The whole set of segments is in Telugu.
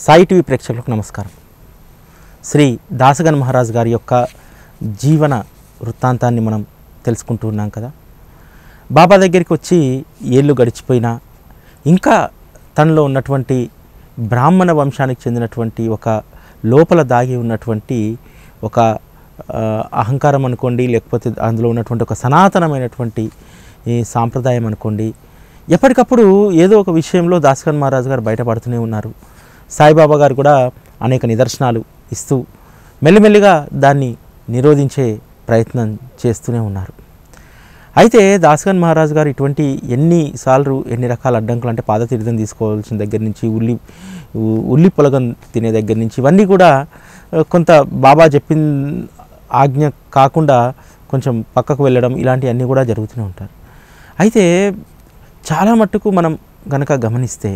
సాయి టీవీ ప్రేక్షకులకు నమస్కారం శ్రీ దాసగన్ మహారాజ్ గారి యొక్క జీవన వృత్తాంతాన్ని మనం తెలుసుకుంటూ ఉన్నాం కదా బాబా దగ్గరికి వచ్చి ఏళ్ళు గడిచిపోయినా ఇంకా తనలో ఉన్నటువంటి బ్రాహ్మణ వంశానికి చెందినటువంటి ఒక లోపల దాగి ఉన్నటువంటి ఒక ఆ, అహంకారం అనుకోండి లేకపోతే అందులో ఉన్నటువంటి ఒక సనాతనమైనటువంటి ఈ సాంప్రదాయం అనుకోండి ఎప్పటికప్పుడు ఏదో ఒక విషయంలో దాస్కర్ మహారాజ్ గారు బయటపడుతూనే ఉన్నారు సాయిబాబా గారు కూడా అనేక నిదర్శనాలు ఇస్తూ మెల్లిమెల్లిగా దాన్ని నిరోధించే ప్రయత్నం చేస్తూనే ఉన్నారు అయితే దాస్గన్ మహారాజ్ గారు ఇటువంటి ఎన్నిసార్లు ఎన్ని రకాల అడ్డంకులు అంటే పాదతీర్థం తీసుకోవాల్సిన దగ్గర నుంచి ఉల్లి ఉ- ఉల్లి పొలగం తినే దగ్గర నుంచి ఇవన్నీ కూడా ఆ, కొంత బాబా చెప్పిన ఆజ్ఞ కాకుండా కొంచెం పక్కకు వెళ్ళడం ఇలాంటివన్నీ కూడా జరుగుతూనే ఉంటారు అయితే చాలా మట్టుకు మనం గనక గమనిస్తే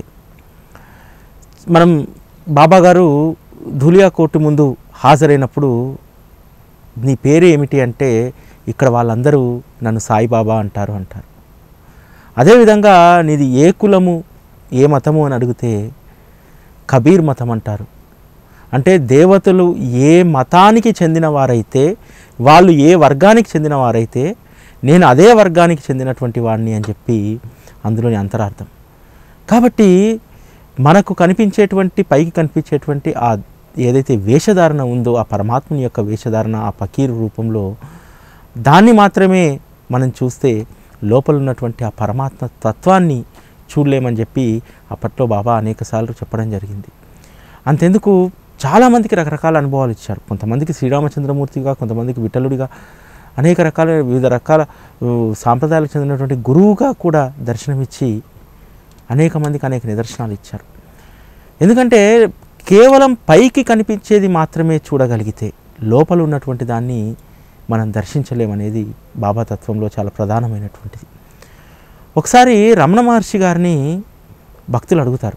మనం బాబా గారు ధులియా కోర్టు ముందు హాజరైనప్పుడు నీ పేరు ఏమిటి అంటే ఇక్కడ వాళ్ళందరూ నన్ను సాయిబాబా అంటారు అంటారు అదేవిధంగా నీది ఏ కులము ఏ మతము అని అడిగితే కబీర్ మతం అంటారు అంటే దేవతలు ఏ మతానికి చెందిన వారైతే వాళ్ళు ఏ వర్గానికి చెందిన వారైతే నేను అదే వర్గానికి చెందినటువంటి వాడిని అని చెప్పి అందులోని అంతరార్థం కాబట్టి మనకు కనిపించేటువంటి పైకి కనిపించేటువంటి ఆ ఏదైతే వేషధారణ ఉందో ఆ పరమాత్ముని యొక్క వేషధారణ ఆ పకీరు రూపంలో దాన్ని మాత్రమే మనం చూస్తే లోపల ఉన్నటువంటి ఆ పరమాత్మ తత్వాన్ని చూడలేమని చెప్పి అప్పట్లో బాబా అనేకసార్లు చెప్పడం జరిగింది అంతెందుకు చాలామందికి రకరకాల అనుభవాలు ఇచ్చారు కొంతమందికి శ్రీరామచంద్రమూర్తిగా కొంతమందికి విఠలుడిగా అనేక రకాల వివిధ రకాల ఊ, సాంప్రదాయాలకు చెందినటువంటి గురువుగా కూడా దర్శనమిచ్చి అనేక మందికి అనేక నిదర్శనాలు ఇచ్చారు ఎందుకంటే కేవలం పైకి కనిపించేది మాత్రమే చూడగలిగితే లోపల ఉన్నటువంటి దాన్ని మనం దర్శించలేమనేది బాబా తత్వంలో చాలా ప్రధానమైనటువంటిది ఒకసారి రమణ మహర్షి గారిని భక్తులు అడుగుతారు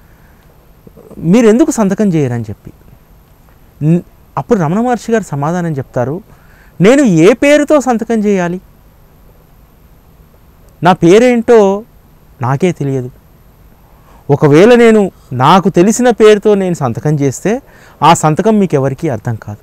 మీరు ఎందుకు సంతకం చేయరని చెప్పి న్- అప్పుడు రమణ మహర్షి గారు సమాధానం చెప్తారు నేను ఏ పేరుతో సంతకం చేయాలి నా పేరేంటో నాకే తెలియదు ఒకవేళ నేను నాకు తెలిసిన పేరుతో నేను సంతకం చేస్తే ఆ సంతకం మీకు ఎవరికీ అర్థం కాదు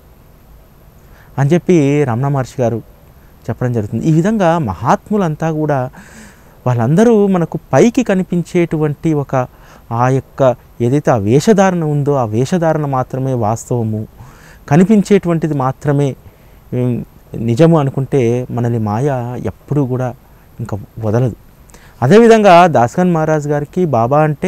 అని చెప్పి రమణ మహర్షి గారు చెప్పడం జరుగుతుంది ఈ విధంగా మహాత్ములంతా కూడా వాళ్ళందరూ మనకు పైకి కనిపించేటువంటి ఒక ఆ యొక్క ఏదైతే ఆ వేషధారణ ఉందో ఆ వేషధారణ మాత్రమే వాస్తవము కనిపించేటువంటిది మాత్రమే ఉమ్, నిజము అనుకుంటే మనల్ని మాయ ఎప్పుడూ కూడా ఇంకా వదలదు అదేవిధంగా దాస్గన్ మహారాజ్ గారికి బాబా అంటే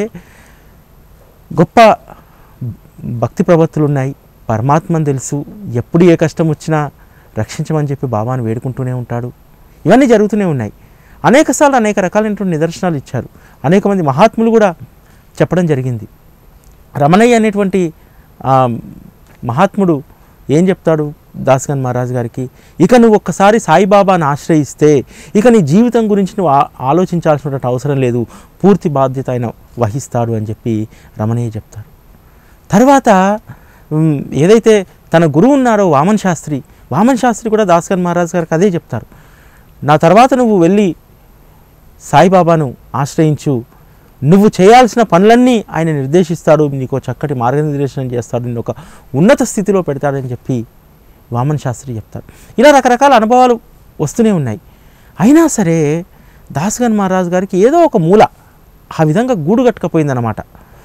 గొప్ప భక్తి ప్రవత్తులు ఉన్నాయి పరమాత్మని తెలుసు ఎప్పుడు ఏ కష్టం వచ్చినా రక్షించమని చెప్పి బాబాను వేడుకుంటూనే ఉంటాడు ఇవన్నీ జరుగుతూనే ఉన్నాయి అనేకసార్లు అనేక రకాలైనటువంటి నిదర్శనాలు ఇచ్చారు అనేక మంది మహాత్ములు కూడా చెప్పడం జరిగింది రమణయ్య అనేటువంటి ఆ, మహాత్ముడు ఏం చెప్తాడు దాస్గన్ మహారాజ్ గారికి ఇక నువ్వు ఒక్కసారి సాయిబాబాను ఆశ్రయిస్తే ఇక నీ జీవితం గురించి నువ్వు ఆ- ఆలోచించాల్సినటువంటి అవసరం లేదు పూర్తి బాధ్యత ఆయన వహిస్తాడు అని చెప్పి రమణయ్య చెప్తారు తర్వాత ఉమ్, ఏదైతే తన గురువు ఉన్నారో వామన్ శాస్త్రి వామన్ శాస్త్రి కూడా దాస్కర్ మహారాజ్ గారికి అదే చెప్తారు నా తర్వాత నువ్వు వెళ్ళి సాయిబాబాను ఆశ్రయించు నువ్వు చేయాల్సిన పనులన్నీ ఆయన నిర్దేశిస్తాడు నీకు ఒక చక్కటి మార్గనిర్దేశనం చేస్తాడు నిన్ను ఒక ఉన్నత స్థితిలో పెడతాడని చెప్పి వామన్ శాస్త్రి చెప్తారు ఇలా రకరకాల అనుభవాలు వస్తూనే ఉన్నాయి అయినా సరే దాస్గన్ మహారాజ్ గారికి ఏదో ఒక మూల ఆ విధంగా గూడు కట్టుకపోయిందన్నమాట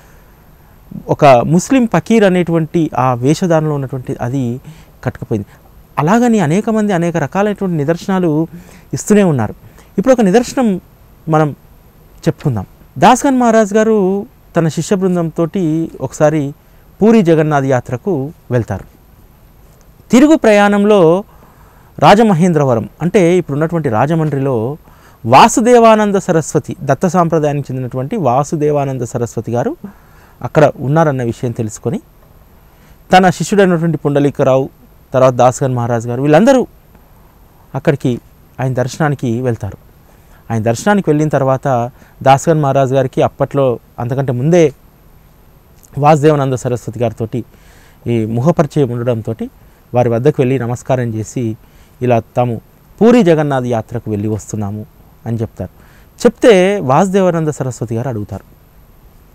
ఒక ముస్లిం ఫకీర్ అనేటువంటి ఆ వేషధారణలో ఉన్నటువంటి అది కట్టుకుపోయింది అలాగని అనేక మంది అనేక రకాలైనటువంటి నిదర్శనాలు ఇస్తూనే ఉన్నారు ఇప్పుడు ఒక నిదర్శనం మనం చెప్పుకుందాం దాస్గన్ మహారాజ్ గారు తన శిష్య బృందంతో ఒకసారి పూరి జగన్నాథ్ యాత్రకు వెళ్తారు తిరుగు ప్రయాణంలో రాజమహేంద్రవరం అంటే ఇప్పుడు ఉన్నటువంటి రాజమండ్రిలో వాసుదేవానంద సరస్వతి దత్త సాంప్రదాయానికి చెందినటువంటి వాసుదేవానంద సరస్వతి గారు అక్కడ ఉన్నారన్న విషయం తెలుసుకొని తన శిష్యుడైనటువంటి పుండలీకరావు తర్వాత దాస్గన్ మహారాజ్ గారు వీళ్ళందరూ అక్కడికి ఆయన దర్శనానికి వెళ్తారు ఆయన దర్శనానికి వెళ్ళిన తర్వాత దాస్గన్ మహారాజ్ గారికి అప్పట్లో అంతకంటే ముందే వాసుదేవానంద సరస్వతి గారితో ఈ ముఖపరిచయం ఉండడంతో వారి వద్దకు వెళ్ళి నమస్కారం చేసి ఇలా తాము పూరి జగన్నాథ్ యాత్రకు వెళ్ళి వస్తున్నాము అని చెప్తారు చెప్తే వాసుదేవానంద సరస్వతి గారు అడుగుతారు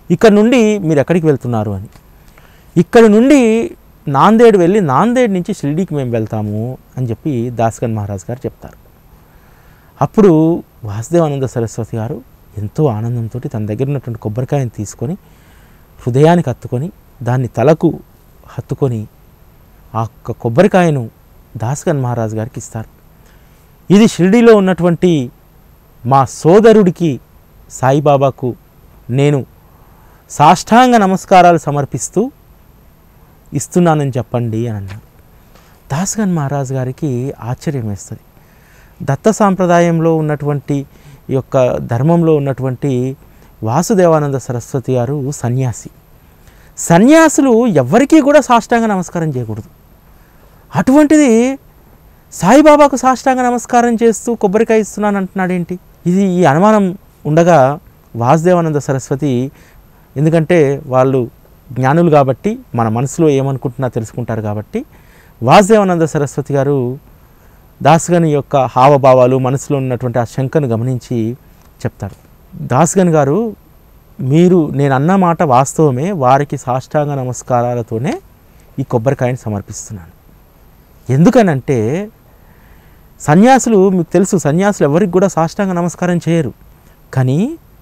ఇక్కడ నుండి మీరు ఎక్కడికి వెళ్తున్నారు అని ఇక్కడ నుండి నాందేడ్ వెళ్ళి నాందేడ్ నుంచి షిరిడీకి మేము వెళ్తాము అని చెప్పి దాస్గన్ మహారాజ్ గారు చెప్తారు అప్పుడు వాసుదేవానంద సరస్వతి గారు ఎంతో ఆనందంతో తన దగ్గర ఉన్నటువంటి కొబ్బరికాయని తీసుకొని హృదయానికి హత్తుకొని దాన్ని తలకు హత్తుకొని ఆ ఒక్క కొబ్బరికాయను దాస్గన్ మహారాజ్ గారికి ఇస్తారు ఇది షిరిడీలో ఉన్నటువంటి మా సోదరుడికి సాయిబాబాకు నేను సాష్టాంగ నమస్కారాలు సమర్పిస్తూ ఇస్తున్నానని చెప్పండి అని అన్నారు దాస్గన్ మహారాజ్ గారికి ఆశ్చర్యం వేస్తుంది దత్త సాంప్రదాయంలో ఉన్నటువంటి ఈ యొక్క ధర్మంలో ఉన్నటువంటి వాసుదేవానంద సరస్వతి గారు సన్యాసి సన్యాసులు ఎవ్వరికీ కూడా సాష్టాంగ నమస్కారం చేయకూడదు అటువంటిది సాయిబాబాకు సాష్టాంగ నమస్కారం చేస్తూ కొబ్బరికాయ ఇస్తున్నాను అంటున్నాడేంటి ఇది ఈ అనుమానం ఉండగా వాసుదేవానంద సరస్వతి ఎందుకంటే వాళ్ళు జ్ఞానులు కాబట్టి మన మనసులో ఏమనుకుంటున్నా తెలుసుకుంటారు కాబట్టి వాసుదేవానంద సరస్వతి గారు దాస్గన్ యొక్క హావభావాలు మనసులో ఉన్నటువంటి ఆ శంకను గమనించి చెప్తారు దాస్గన్ గారు మీరు నేను అన్న మాట వాస్తవమే వారికి సాష్టాంగ నమస్కారాలతోనే ఈ కొబ్బరికాయని సమర్పిస్తున్నాను ఎందుకనంటే సన్యాసులు మీకు తెలుసు సన్యాసులు ఎవరికి కూడా సాష్టాంగ నమస్కారం చేయరు కానీ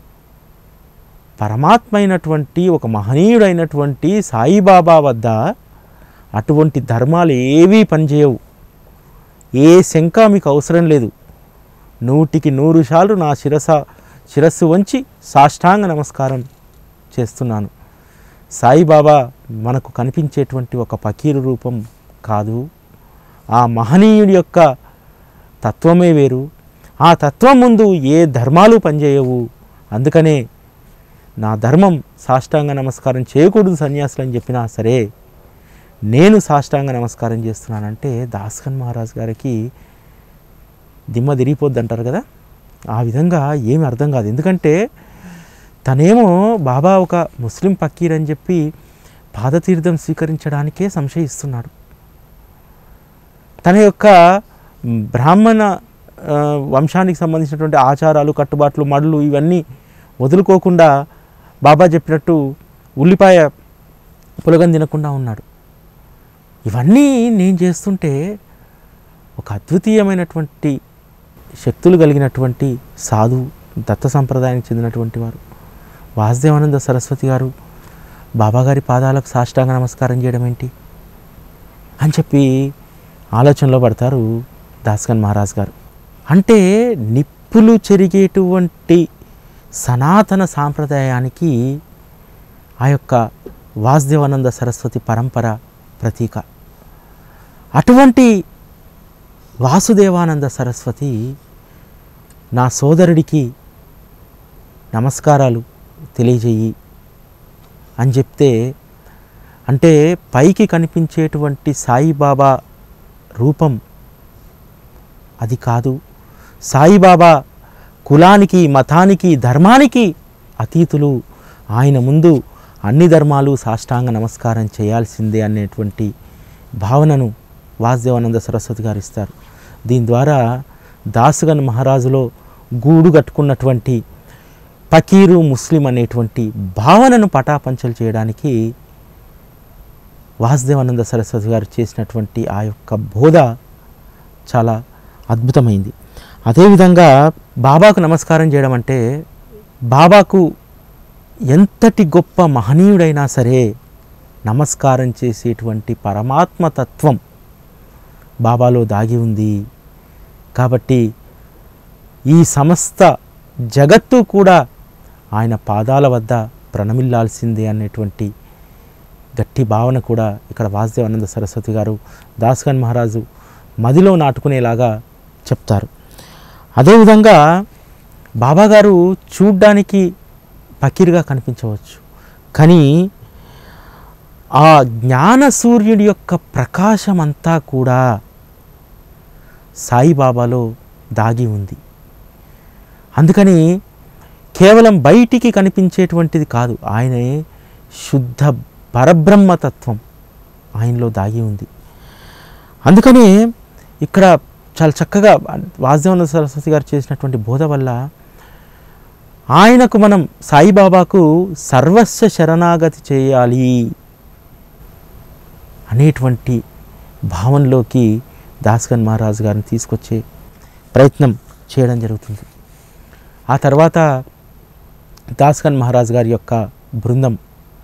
పరమాత్మ అయినటువంటి ఒక మహనీయుడైనటువంటి సాయిబాబా వద్ద అటువంటి ధర్మాలు ఏవీ పనిచేయవు ఏ శంక మీకు అవసరం లేదు నూటికి నూరు సార్లు నా శిరస శిరస్సు వంచి సాష్టాంగ నమస్కారం చేస్తున్నాను సాయిబాబా మనకు కనిపించేటువంటి ఒక పకీరు రూపం కాదు ఆ మహనీయుడి యొక్క తత్వమే వేరు ఆ తత్వం ముందు ఏ ధర్మాలు పనిచేయవు అందుకనే నా ధర్మం సాష్టాంగ నమస్కారం చేయకూడదు సన్యాసులు అని చెప్పినా సరే నేను సాష్టాంగ నమస్కారం చేస్తున్నానంటే దాస్కన్ మహారాజ్ గారికి దిమ్మ తిరిగిపోద్ది అంటారు కదా ఆ విధంగా ఏమి అర్థం కాదు ఎందుకంటే తనేమో బాబా ఒక ముస్లిం పక్కీర్ అని చెప్పి పాదతీర్థం స్వీకరించడానికే సంశయిస్తున్నాడు తన యొక్క మ్, బ్రాహ్మణ ఆ, వంశానికి సంబంధించినటువంటి ఆచారాలు కట్టుబాట్లు మడులు ఇవన్నీ వదులుకోకుండా బాబా చెప్పినట్టు ఉల్లిపాయ పులగం తినకుండా ఉన్నాడు ఇవన్నీ నేను చేస్తుంటే ఒక అద్వితీయమైనటువంటి శక్తులు కలిగినటువంటి సాధు దత్త సంప్రదాయానికి చెందినటువంటి వారు వాసుదేవానంద సరస్వతి గారు బాబాగారి పాదాలకు సాష్టాంగ నమస్కారం చేయడం ఏంటి అని చెప్పి ఆలోచనలో పడతారు దాస్కన్ మహారాజ్ గారు అంటే నిప్పులు చెరిగేటువంటి సనాతన సాంప్రదాయానికి ఆ యొక్క వాసుదేవానంద సరస్వతి పరంపర ప్రతీక అటువంటి వాసుదేవానంద సరస్వతి నా సోదరుడికి నమస్కారాలు తెలియజేయి అని చెప్తే అంటే పైకి కనిపించేటువంటి సాయిబాబా రూపం అది కాదు సాయిబాబా కులానికి మతానికి ధర్మానికి అతీతులు ఆయన ముందు అన్ని ధర్మాలు సాష్టాంగ నమస్కారం చేయాల్సిందే అనేటువంటి భావనను వాసుదేవానంద సరస్వతి గారు ఇస్తారు దీని ద్వారా దాసుగన్ మహారాజులో గూడు కట్టుకున్నటువంటి పకీరు ముస్లిం అనేటువంటి భావనను పటాపంచలు చేయడానికి వాసుదేవానంద సరస్వతి గారు చేసినటువంటి ఆ యొక్క బోధ చాలా అద్భుతమైంది అదేవిధంగా బాబాకు నమస్కారం చేయడం అంటే బాబాకు ఎంతటి గొప్ప మహనీయుడైనా సరే నమస్కారం చేసేటువంటి పరమాత్మ తత్వం బాబాలో దాగి ఉంది కాబట్టి ఈ సమస్త జగత్తు కూడా ఆయన పాదాల వద్ద ప్రణమిల్లాల్సిందే అనేటువంటి గట్టి భావన కూడా ఇక్కడ వాసుదేవానంద సరస్వతి గారు దాస్గన్ మహారాజు మదిలో నాటుకునేలాగా చెప్తారు అదేవిధంగా బాబాగారు చూడ్డానికి పకీర్గా కనిపించవచ్చు కానీ ఆ జ్ఞాన సూర్యుడి యొక్క ప్రకాశం అంతా కూడా సాయిబాబాలో దాగి ఉంది అందుకని కేవలం బయటికి కనిపించేటువంటిది కాదు ఆయనే శుద్ధ పరబ్రహ్మతత్వం ఆయనలో దాగి ఉంది అందుకని ఇక్కడ చాలా చక్కగా వాసుదేవన సరస్వతి గారు చేసినటువంటి బోధ వల్ల ఆయనకు మనం సాయిబాబాకు సర్వస్వ శరణాగతి చేయాలి అనేటువంటి భావనలోకి దాస్గన్ మహారాజ్ గారిని తీసుకొచ్చే ప్రయత్నం చేయడం జరుగుతుంది ఆ తర్వాత దాస్గన్ మహారాజ్ గారి యొక్క బృందం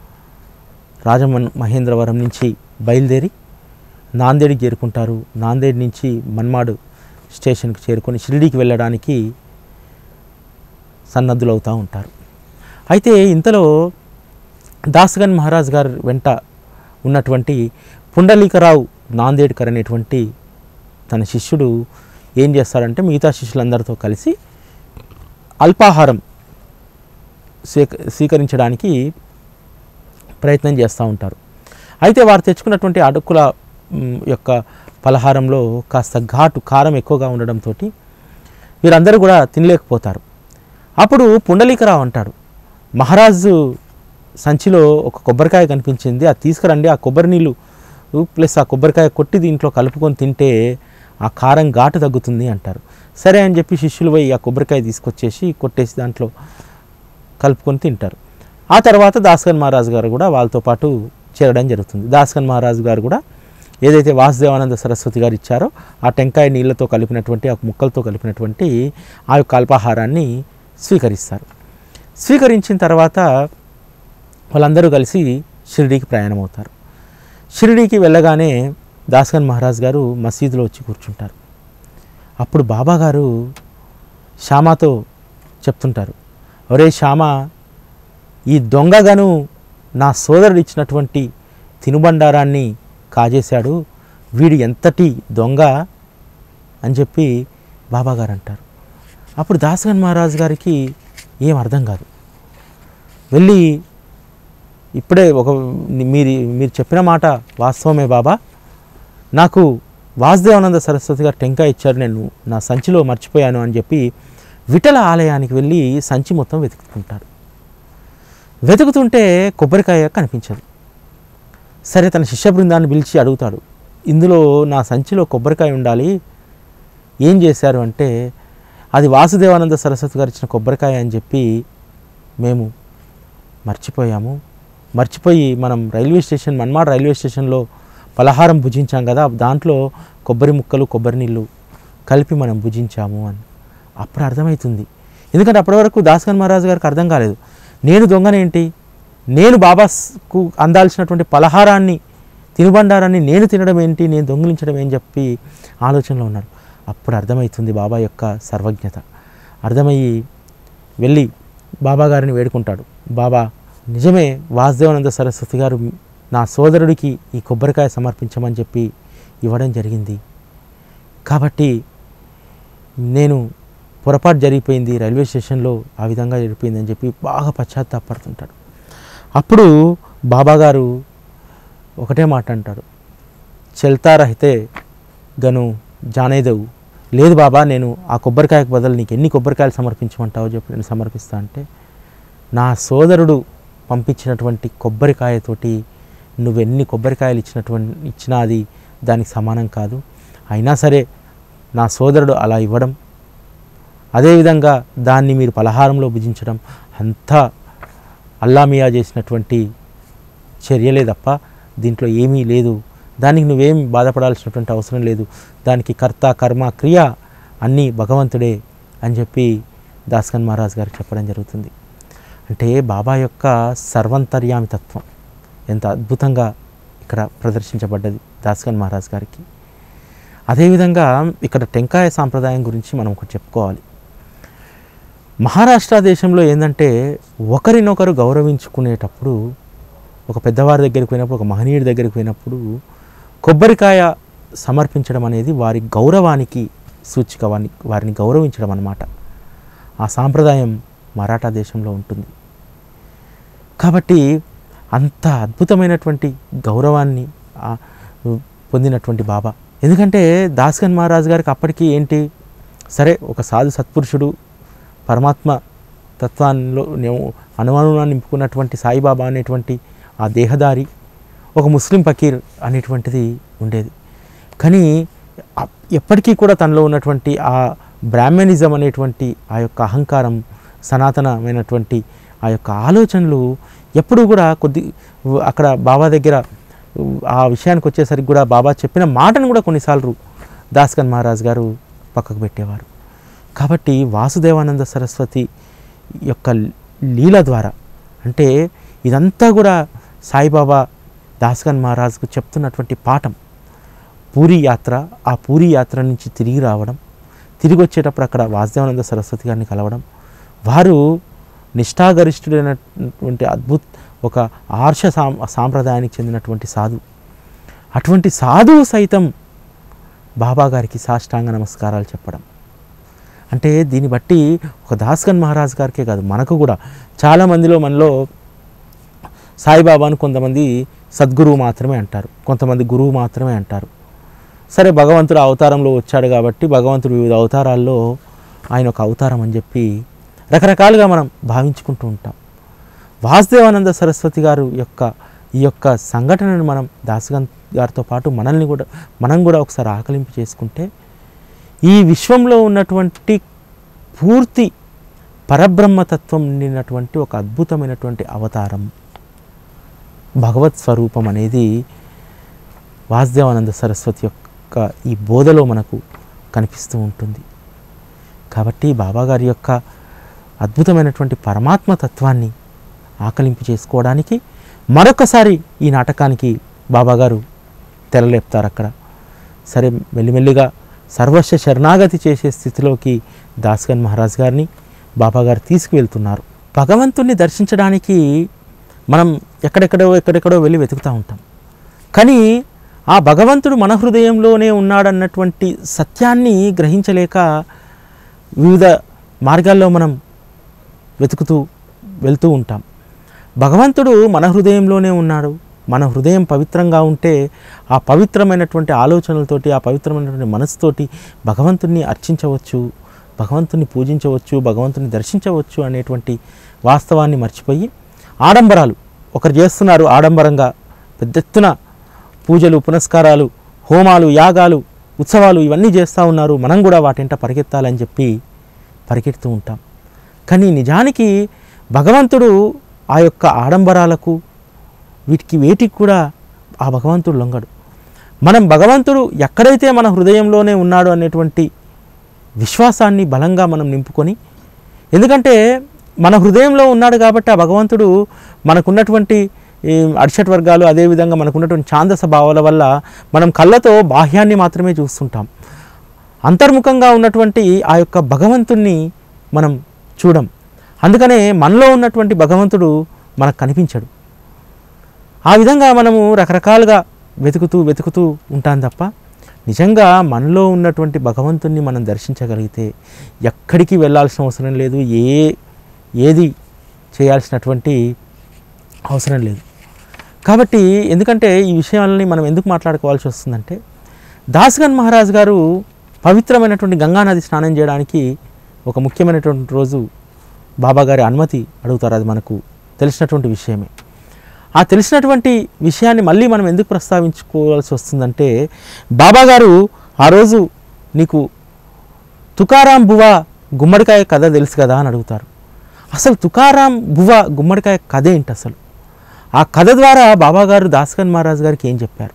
రాజమన్ మహేంద్రవరం నుంచి బయలుదేరి నాందేడ్కి చేరుకుంటారు నాందేడ్ నుంచి మన్మాడు స్టేషన్కి చేరుకొని షిరిడీకి వెళ్ళడానికి సన్నద్ధులవుతూ ఉంటారు అయితే ఇంతలో దాస్గన్ మహారాజ్ గారు వెంట ఉన్నటువంటి పుండలీకరావు నాందేడ్కర్ అనేటువంటి తన శిష్యుడు ఏం చేస్తాడంటే మిగతా శిష్యులందరితో కలిసి అల్పాహారం స్వీక స్వీకరించడానికి ప్రయత్నం చేస్తూ ఉంటారు అయితే వారు తెచ్చుకున్నటువంటి అడుక్కుల మ్, యొక్క పలహారంలో కాస్త ఘాటు కారం ఎక్కువగా ఉండడంతో వీరందరూ కూడా తినలేకపోతారు అప్పుడు పుండలీకరావు అంటాడు మహారాజు సంచిలో ఒక కొబ్బరికాయ కనిపించింది అది తీసుకురండి ఆ కొబ్బరి నీళ్ళు ప్లస్ ఆ కొబ్బరికాయ కొట్టి దీంట్లో కలుపుకొని తింటే ఆ కారం ఘాటు తగ్గుతుంది అంటారు సరే అని చెప్పి శిష్యులు పోయి ఆ కొబ్బరికాయ తీసుకొచ్చేసి కొట్టేసి దాంట్లో కలుపుకొని తింటారు ఆ తర్వాత దాస్కన్ మహారాజు గారు కూడా వాళ్ళతో పాటు చేరడం జరుగుతుంది దాస్కన్ మహారాజు గారు కూడా ఏదైతే వాసుదేవానంద సరస్వతి గారు ఇచ్చారో ఆ టెంకాయ నీళ్ళతో కలిపినటువంటి ఆ ముక్కలతో కలిపినటువంటి ఆ యొక్క అల్పాహారాన్ని స్వీకరిస్తారు స్వీకరించిన తర్వాత వాళ్ళందరూ కలిసి షిరిడీకి ప్రయాణం అవుతారు షిరిడీకి వెళ్ళగానే దాస్కన్ మహారాజ్ గారు మసీదులో వచ్చి కూర్చుంటారు అప్పుడు బాబా గారు శ్యామాతో చెప్తుంటారు ఒరే శ్యామ ఈ దొంగగను నా సోదరుడు ఇచ్చినటువంటి తినుబండారాన్ని కాజేశాడు వీడు ఎంతటి దొంగ అని చెప్పి బాబాగారు అంటారు అప్పుడు దాసగన్ మహారాజు గారికి ఏం అర్థం కాదు వెళ్ళి ఇప్పుడే ఒక మీరు మీరు చెప్పిన మాట వాస్తవమే బాబా నాకు వాసుదేవానంద సరస్వతి గారు టెంకాయ ఇచ్చారు నేను నా సంచిలో మర్చిపోయాను అని చెప్పి విఠల ఆలయానికి వెళ్ళి సంచి మొత్తం వెతుకుతుంటాడు వెతుకుతుంటే కొబ్బరికాయ కనిపించదు సరే తన శిష్య బృందాన్ని పిలిచి అడుగుతాడు ఇందులో నా సంచిలో కొబ్బరికాయ ఉండాలి ఏం చేశారు అంటే అది వాసుదేవానంద సరస్వతి గారు ఇచ్చిన కొబ్బరికాయ అని చెప్పి మేము మర్చిపోయాము మర్చిపోయి మనం రైల్వే స్టేషన్ మన్మాడ్ రైల్వే స్టేషన్లో పలహారం భుజించాం కదా దాంట్లో కొబ్బరి ముక్కలు కొబ్బరి నీళ్ళు కలిపి మనం భుజించాము అని అప్పుడు అర్థమవుతుంది ఎందుకంటే అప్పటి వరకు దాస్కన్ మహారాజు గారికి అర్థం కాలేదు నేను దొంగనేంటి నేను బాబాస్కు అందాల్సినటువంటి పలహారాన్ని తినుబండారాన్ని నేను తినడం ఏంటి నేను దొంగిలించడం ఏం చెప్పి ఆలోచనలో ఉన్నాడు అప్పుడు అర్థమవుతుంది బాబా యొక్క సర్వజ్ఞత అర్థమయ్యి వెళ్ళి బాబా గారిని వేడుకుంటాడు బాబా నిజమే వాసుదేవానంద సరస్వతి గారు నా సోదరుడికి ఈ కొబ్బరికాయ సమర్పించమని చెప్పి ఇవ్వడం జరిగింది కాబట్టి నేను పొరపాటు జరిగిపోయింది రైల్వే స్టేషన్లో ఆ విధంగా జరిగిపోయింది అని చెప్పి బాగా పశ్చాత్తాపడుతుంటాడు అప్పుడు బాబాగారు ఒకటే మాట అంటాడు చెల్తా రహితే గను జానేదవు లేదు బాబా నేను ఆ కొబ్బరికాయకు బదులు నీకు ఎన్ని కొబ్బరికాయలు సమర్పించమంటావో చెప్పి నేను సమర్పిస్తా అంటే నా సోదరుడు పంపించినటువంటి కొబ్బరికాయతోటి నువ్వెన్ని కొబ్బరికాయలు ఇచ్చినటువంటి ఇచ్చినా అది దానికి సమానం కాదు అయినా సరే నా సోదరుడు అలా ఇవ్వడం అదేవిధంగా దాన్ని మీరు పలహారంలో భుజించడం అంతా అల్లామియా చేసినటువంటి చర్యలే తప్ప దీంట్లో ఏమీ లేదు దానికి నువ్వేం బాధపడాల్సినటువంటి అవసరం లేదు దానికి కర్త కర్మ క్రియ అన్నీ భగవంతుడే అని చెప్పి దాస్కన్ మహారాజ్ గారికి చెప్పడం జరుగుతుంది అంటే బాబా యొక్క సర్వంతర్యామి తత్వం ఎంత అద్భుతంగా ఇక్కడ ప్రదర్శించబడ్డది దాస్కన్ మహారాజ్ గారికి అదేవిధంగా ఇక్కడ టెంకాయ సాంప్రదాయం గురించి మనం ఒకటి చెప్పుకోవాలి మహారాష్ట్ర దేశంలో ఏంటంటే ఒకరినొకరు గౌరవించుకునేటప్పుడు ఒక పెద్దవారి దగ్గరికి పోయినప్పుడు ఒక మహనీయుడి దగ్గరికి పోయినప్పుడు కొబ్బరికాయ సమర్పించడం అనేది వారి గౌరవానికి సూచిక వారిని వారిని గౌరవించడం అన్నమాట ఆ సాంప్రదాయం మరాఠా దేశంలో ఉంటుంది కాబట్టి అంత అద్భుతమైనటువంటి గౌరవాన్ని ఆ, పొందినటువంటి బాబా ఎందుకంటే దాస్గన్ మహారాజ్ గారికి అప్పటికి ఏంటి సరే ఒక సాధు సత్పురుషుడు పరమాత్మ తత్వాల్లో అనుమానాన్ని నింపుకున్నటువంటి సాయిబాబా అనేటువంటి ఆ దేహదారి ఒక ముస్లిం ఫకీర్ అనేటువంటిది ఉండేది కానీ అప్- ఎప్పటికీ కూడా తనలో ఉన్నటువంటి ఆ బ్రాహ్మణిజం అనేటువంటి ఆ యొక్క అహంకారం సనాతనమైనటువంటి ఆ యొక్క ఆలోచనలు ఎప్పుడూ కూడా కొద్ది అక్కడ బాబా దగ్గర ఆ విషయానికి వచ్చేసరికి కూడా బాబా చెప్పిన మాటను కూడా కొన్నిసార్లు దాస్కన్ మహారాజ్ గారు పక్కకు పెట్టేవారు కాబట్టి వాసుదేవానంద సరస్వతి యొక్క లీల ద్వారా అంటే ఇదంతా కూడా సాయిబాబా దాస్కన్ మహారాజ్కు చెప్తున్నటువంటి పాఠం పూరి యాత్ర ఆ పూరి యాత్ర నుంచి తిరిగి రావడం తిరిగి వచ్చేటప్పుడు అక్కడ వాసుదేవానంద సరస్వతి గారిని కలవడం వారు నిష్ఠాగరిష్ఠుడైనటువంటి అద్భుత ఒక ఆర్ష సాం సాంప్రదాయానికి చెందినటువంటి సాధువు అటువంటి సాధువు సైతం బాబా గారికి సాష్టాంగ నమస్కారాలు చెప్పడం అంటే దీన్ని బట్టి ఒక దాస్కన్ మహారాజ్ గారికే కాదు మనకు కూడా చాలామందిలో మనలో సాయిబాబాను కొంతమంది సద్గురువు మాత్రమే అంటారు కొంతమంది గురువు మాత్రమే అంటారు సరే భగవంతుడు అవతారంలో వచ్చాడు కాబట్టి భగవంతుడు వివిధ అవతారాల్లో ఆయన ఒక అవతారం అని చెప్పి రకరకాలుగా మనం భావించుకుంటూ ఉంటాం వాసుదేవానంద సరస్వతి గారు యొక్క ఈ యొక్క సంఘటనను మనం దాసగన్ గారితో పాటు మనల్ని కూడా మనం కూడా ఒకసారి ఆకలింపు చేసుకుంటే ఈ విశ్వంలో ఉన్నటువంటి పూర్తి పరబ్రహ్మతత్వం నిండినటువంటి ఒక అద్భుతమైనటువంటి అవతారం భగవత్ స్వరూపం అనేది వాసుదేవానంద సరస్వతి యొక్క ఈ బోధలో మనకు కనిపిస్తూ ఉంటుంది కాబట్టి బాబాగారి యొక్క అద్భుతమైనటువంటి పరమాత్మ తత్వాన్ని ఆకలింపు చేసుకోవడానికి మరొకసారి ఈ నాటకానికి బాబాగారు తెరలేపుతారు అక్కడ సరే మెల్లిమెల్లిగా సర్వస్వ శరణాగతి చేసే స్థితిలోకి దాస్గన్ మహారాజ్ గారిని బాబాగారు తీసుకువెళ్తున్నారు భగవంతుణ్ణి దర్శించడానికి మనం ఎక్కడెక్కడో ఎక్కడెక్కడో వెళ్ళి వెతుకుతూ ఉంటాం కానీ ఆ భగవంతుడు మన హృదయంలోనే ఉన్నాడన్నటువంటి సత్యాన్ని గ్రహించలేక వివిధ మార్గాల్లో మనం వెతుకుతూ వెళ్తూ ఉంటాం భగవంతుడు మన హృదయంలోనే ఉన్నాడు మన హృదయం పవిత్రంగా ఉంటే ఆ పవిత్రమైనటువంటి ఆలోచనలతోటి ఆ పవిత్రమైనటువంటి మనసుతోటి భగవంతుణ్ణి అర్చించవచ్చు భగవంతుని పూజించవచ్చు భగవంతుని దర్శించవచ్చు అనేటువంటి వాస్తవాన్ని మర్చిపోయి ఆడంబరాలు ఒకరు చేస్తున్నారు ఆడంబరంగా పెద్ద ఎత్తున పూజలు పునస్కారాలు హోమాలు యాగాలు ఉత్సవాలు ఇవన్నీ చేస్తూ ఉన్నారు మనం కూడా వాటింట పరిగెత్తాలని చెప్పి పరిగెడుతూ ఉంటాం కానీ నిజానికి భగవంతుడు ఆ యొక్క ఆడంబరాలకు వీటికి వేటికి కూడా ఆ భగవంతుడు లొంగడు మనం భగవంతుడు ఎక్కడైతే మన హృదయంలోనే ఉన్నాడు అనేటువంటి విశ్వాసాన్ని బలంగా మనం నింపుకొని ఎందుకంటే మన హృదయంలో ఉన్నాడు కాబట్టి ఆ భగవంతుడు మనకున్నటువంటి ఈ అడిషట్ వర్గాలు అదేవిధంగా మనకున్నటువంటి ఛాందస భావాల వల్ల మనం కళ్ళతో బాహ్యాన్ని మాత్రమే చూస్తుంటాం అంతర్ముఖంగా ఉన్నటువంటి ఆ యొక్క భగవంతుణ్ణి మనం చూడం అందుకనే మనలో ఉన్నటువంటి భగవంతుడు మనకు కనిపించడు ఆ విధంగా మనము రకరకాలుగా వెతుకుతూ వెతుకుతూ ఉంటాం తప్ప నిజంగా మనలో ఉన్నటువంటి భగవంతుణ్ణి మనం దర్శించగలిగితే ఎక్కడికి వెళ్ళాల్సిన అవసరం లేదు ఏ ఏది చేయాల్సినటువంటి అవసరం లేదు కాబట్టి ఎందుకంటే ఈ విషయాలని మనం ఎందుకు మాట్లాడుకోవాల్సి వస్తుందంటే దాస్గన్ మహారాజ్ గారు పవిత్రమైనటువంటి గంగానది స్నానం చేయడానికి ఒక ముఖ్యమైనటువంటి రోజు బాబాగారి అనుమతి అడుగుతారు అది మనకు తెలిసినటువంటి విషయమే ఆ తెలిసినటువంటి విషయాన్ని మళ్ళీ మనం ఎందుకు ప్రస్తావించుకోవాల్సి వస్తుందంటే బాబాగారు ఆ రోజు నీకు తుకారాం బువ గుమ్మడికాయ కథ తెలుసు కదా అని అడుగుతారు అసలు తుకారాం బువ గుమ్మడికాయ కథ ఏంటి అసలు ఆ కథ ద్వారా బాబాగారు దాస్కన్ మహారాజ్ గారికి ఏం చెప్పారు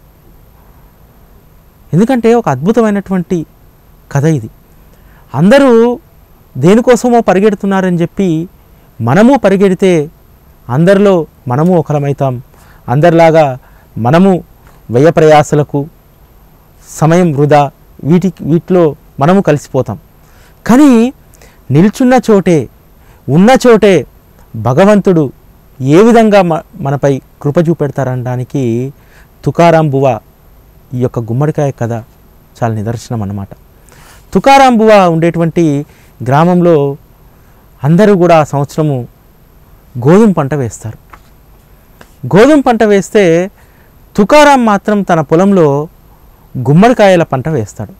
ఎందుకంటే ఒక అద్భుతమైనటువంటి కథ ఇది అందరూ దేనికోసమో పరిగెడుతున్నారని చెప్పి మనము పరిగెడితే అందరిలో మనము ఒకరమవుతాం అందరిలాగా మనము వ్యయ ప్రయాసలకు సమయం వృధా వీటి వీటిలో మనము కలిసిపోతాం కానీ నిల్చున్న చోటే ఉన్న చోటే భగవంతుడు ఏ విధంగా మ మనపై కృప చూపెడతారనడానికి తుకారాం బువ ఈ యొక్క గుమ్మడికాయ కథ చాలా నిదర్శనం అన్నమాట తుకారాం బువ ఉండేటువంటి గ్రామంలో అందరూ కూడా ఆ సంవత్సరము గోధుమ పంట వేస్తారు గోధుమ పంట వేస్తే తుకారాం మాత్రం తన పొలంలో గుమ్మడికాయల పంట వేస్తాడు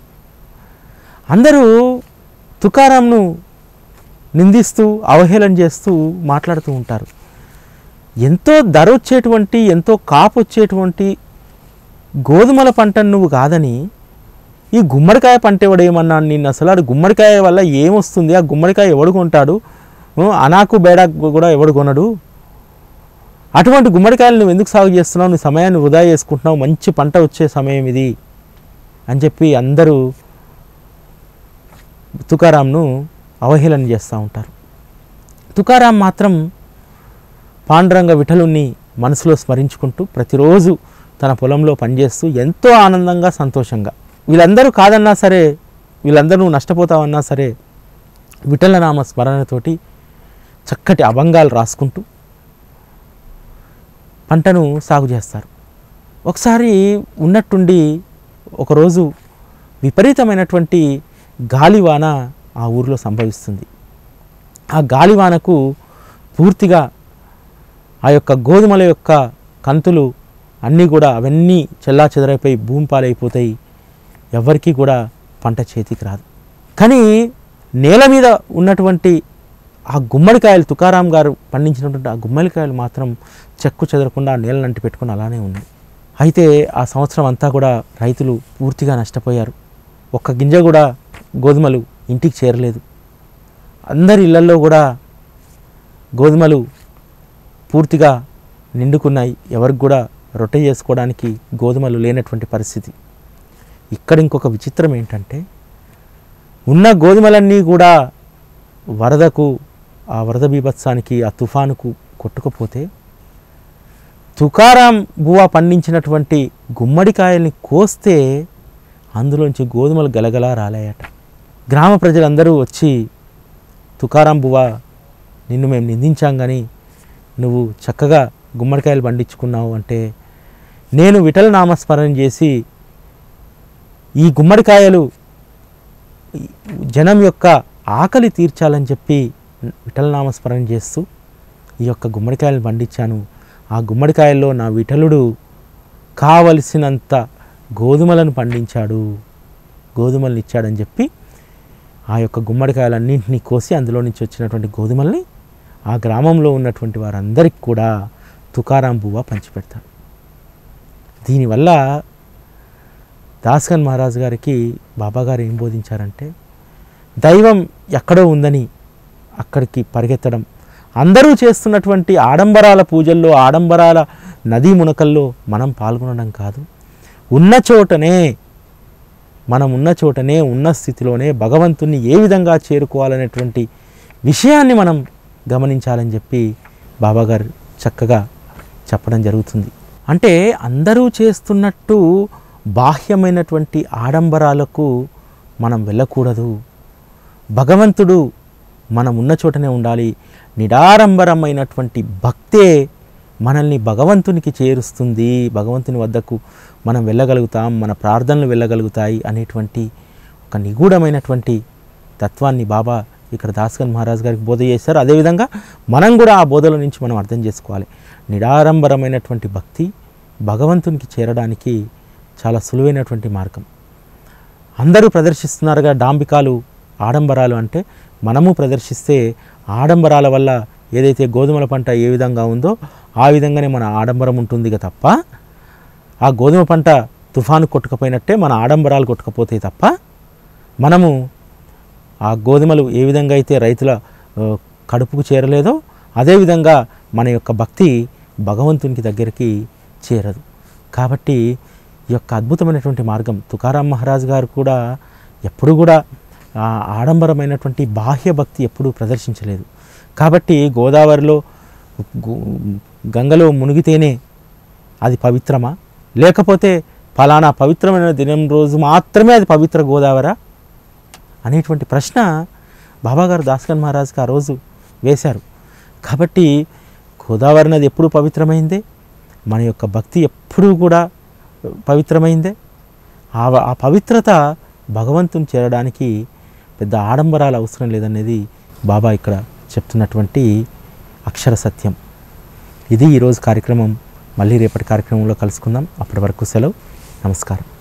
అందరూ తుకారాంను నిందిస్తూ అవహేళన చేస్తూ మాట్లాడుతూ ఉంటారు ఎంతో ధర వచ్చేటువంటి ఎంతో కాపు వచ్చేటువంటి గోధుమల పంటను నువ్వు కాదని ఈ గుమ్మడికాయ పంట ఎవడేమన్నాడు నిన్ను అసలు ఆ గుమ్మడికాయ వల్ల ఏమొస్తుంది ఆ గుమ్మడికాయ ఎవడు కొంటాడు ఊ, అనాకు బేడా కూడా ఎవడు కొనడు అటువంటి గుమ్మడికాయలు నువ్వు ఎందుకు సాగు చేస్తున్నావు నీ సమయాన్ని వృధా చేసుకుంటున్నావు మంచి పంట వచ్చే సమయం ఇది అని చెప్పి అందరూ తుకారాంను అవహేళన చేస్తూ ఉంటారు తుకారాం మాత్రం పాండురంగ విఠలుణ్ణి మనసులో స్మరించుకుంటూ ప్రతిరోజు తన పొలంలో పనిచేస్తూ ఎంతో ఆనందంగా సంతోషంగా వీళ్ళందరూ కాదన్నా సరే వీళ్ళందరూ నష్టపోతామన్నా సరే విఠలనామ స్మరణతోటి చక్కటి అభంగాలు రాసుకుంటూ పంటను సాగు చేస్తారు ఒకసారి ఉన్నట్టుండి ఒకరోజు విపరీతమైనటువంటి గాలివాన ఆ ఊరిలో సంభవిస్తుంది ఆ గాలివానకు పూర్తిగా ఆ యొక్క గోధుమల యొక్క కంతులు అన్నీ కూడా అవన్నీ చెల్లా చెదరైపోయి భూమి పాలైపోతాయి ఎవరికీ కూడా పంట చేతికి రాదు కానీ నేల మీద ఉన్నటువంటి ఆ గుమ్మడికాయలు తుకారాం గారు పండించినటువంటి ఆ గుమ్మడికాయలు మాత్రం చెక్కు చెదరకుండా ఆ నేలను అంటి పెట్టుకుని అలానే ఉన్నాయి అయితే ఆ సంవత్సరం అంతా కూడా రైతులు పూర్తిగా నష్టపోయారు ఒక్క గింజ కూడా గోధుమలు ఇంటికి చేరలేదు అందరి ఇళ్లల్లో కూడా గోధుమలు పూర్తిగా నిండుకున్నాయి ఎవరికి కూడా రొట్టె చేసుకోవడానికి గోధుమలు లేనటువంటి పరిస్థితి ఇక్కడ ఇంకొక విచిత్రం ఏంటంటే ఉన్న గోధుమలన్నీ కూడా వరదకు ఆ వరద బీభత్సానికి ఆ తుఫానుకు కొట్టుకుపోతే తుకారాం బువా పండించినటువంటి గుమ్మడికాయల్ని కోస్తే అందులోంచి గోధుమలు గలగలా రాలేయట గ్రామ ప్రజలందరూ వచ్చి తుకారాం బువా నిన్ను మేము నిందించాం కానీ నువ్వు చక్కగా గుమ్మడికాయలు పండించుకున్నావు అంటే నేను విఠల నామస్మరణ చేసి ఈ గుమ్మడికాయలు ఈ జనం యొక్క ఆకలి తీర్చాలని చెప్పి విఠల నామస్మరణ చేస్తూ ఈ యొక్క గుమ్మడికాయలను పండించాను ఆ గుమ్మడికాయల్లో నా విఠలుడు కావలసినంత గోధుమలను పండించాడు గోధుమలను ఇచ్చాడని చెప్పి ఆ యొక్క గుమ్మడికాయలన్నింటినీ కోసి అందులో నుంచి వచ్చినటువంటి గోధుమల్ని ఆ గ్రామంలో ఉన్నటువంటి వారందరికీ కూడా తుకారాం బువ్వ పంచిపెడతాడు దీనివల్ల దాస్కన్ మహారాజు గారికి బాబాగారు ఏం బోధించారంటే దైవం ఎక్కడో ఉందని అక్కడికి పరిగెత్తడం అందరూ చేస్తున్నటువంటి ఆడంబరాల పూజల్లో ఆడంబరాల నదీ మునకల్లో మనం పాల్గొనడం కాదు ఉన్న చోటనే మనం ఉన్న చోటనే ఉన్న స్థితిలోనే భగవంతుణ్ణి ఏ విధంగా చేరుకోవాలనేటువంటి విషయాన్ని మనం గమనించాలని చెప్పి బాబాగారు చక్కగా చెప్పడం జరుగుతుంది అంటే అందరూ చేస్తున్నట్టు బాహ్యమైనటువంటి ఆడంబరాలకు మనం వెళ్ళకూడదు భగవంతుడు మనం ఉన్న చోటనే ఉండాలి నిడారంబరమైనటువంటి భక్తే మనల్ని భగవంతునికి చేరుస్తుంది భగవంతుని వద్దకు మనం వెళ్ళగలుగుతాం మన ప్రార్థనలు వెళ్ళగలుగుతాయి అనేటువంటి ఒక నిగూఢమైనటువంటి తత్వాన్ని బాబా ఇక్కడ దాస్కన్ మహారాజ్ గారికి బోధ చేశారు అదేవిధంగా మనం కూడా ఆ బోధల నుంచి మనం అర్థం చేసుకోవాలి నిడారంబరమైనటువంటి భక్తి భగవంతునికి చేరడానికి చాలా సులువైనటువంటి మార్గం అందరూ ప్రదర్శిస్తున్నారుగా డాంబికాలు ఆడంబరాలు అంటే మనము ప్రదర్శిస్తే ఆడంబరాల వల్ల ఏదైతే గోధుమల పంట ఏ విధంగా ఉందో ఆ విధంగానే మన ఆడంబరం ఉంటుంది ఇక తప్ప ఆ గోధుమ పంట తుఫాను కొట్టుకపోయినట్టే మన ఆడంబరాలు కొట్టుకపోతాయి తప్ప మనము ఆ గోధుమలు ఏ విధంగా అయితే రైతుల ఆ, కడుపుకు చేరలేదో అదేవిధంగా మన యొక్క భక్తి భగవంతునికి దగ్గరికి చేరదు కాబట్టి ఈ యొక్క అద్భుతమైనటువంటి మార్గం తుకారాం మహారాజ్ గారు కూడా ఎప్పుడు కూడా ఆ ఆడంబరమైనటువంటి బాహ్య భక్తి ఎప్పుడూ ప్రదర్శించలేదు కాబట్టి గోదావరిలో గు- గంగలో మునిగితేనే అది పవిత్రమా లేకపోతే ఫలానా పవిత్రమైన దినం రోజు మాత్రమే అది పవిత్ర గోదావరా అనేటువంటి ప్రశ్న బాబాగారు దాస్కన్ మహారాజ్కి ఆ రోజు వేశారు కాబట్టి గోదావరి నది ఎప్పుడు పవిత్రమైందే మన యొక్క భక్తి ఎప్పుడూ కూడా పవిత్రమైందే ఆ ఆ పవిత్రత భగవంతుని చేరడానికి పెద్ద ఆడంబరాలు అవసరం లేదనేది బాబా ఇక్కడ చెప్తున్నటువంటి అక్షర సత్యం ఇది ఈరోజు కార్యక్రమం మళ్ళీ రేపటి కార్యక్రమంలో కలుసుకుందాం అప్పటి వరకు సెలవు నమస్కారం